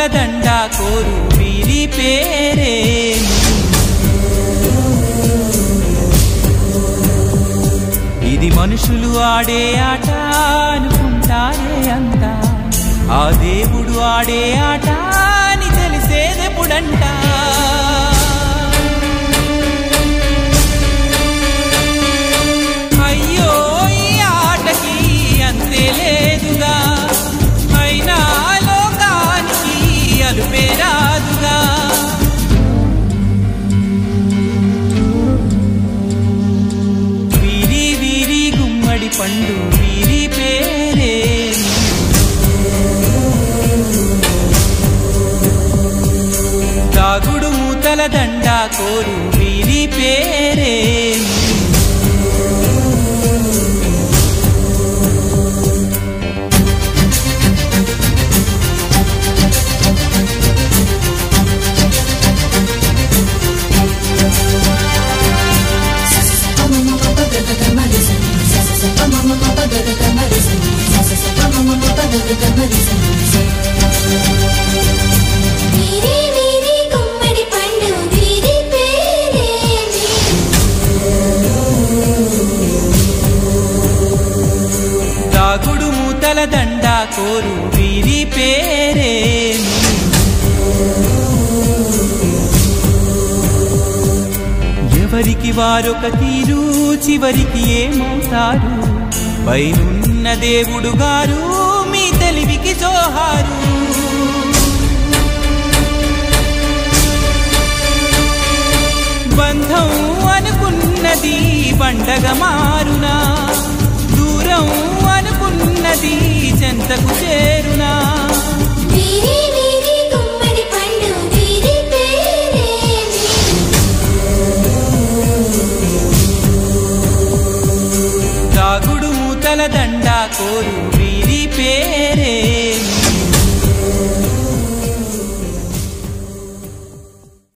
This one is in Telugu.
దండ కోరు వీరి పేరే ఇది మనుషులు ఆడే ఆట అనుకుంటారే అంతా ఆ దేవుడు ఆడే ఆట అని తెలిసేదెప్పుడంట అయ్యో ఈ ఆటకి అంతే లేదుగా అయినా లోకానికి అలుపే రాదుగా వీరి వీరి గుమ్మడి పండు వీరి పేరే దాగుడు మూతల దండ కోరు వీరి పేరే వీరి వీరి గుమ్మడి పండు వీరి పేరేమి దాగుడు మూతల దండ కోరు వీరి పేరే ఎవరికి వారొక తీరు చివరికి ఏమవుతారు పైనున్న దేవుడు గారు మీ తెలివికి జోహారు బంధం అనుకున్నది పండగ మారునా దూరం అనుకున్నది చెంతకు చేరునా వీరి వీరి గుమ్మడి పండు వీరి పేరేమి దాగుడు మూతల దండ కోరు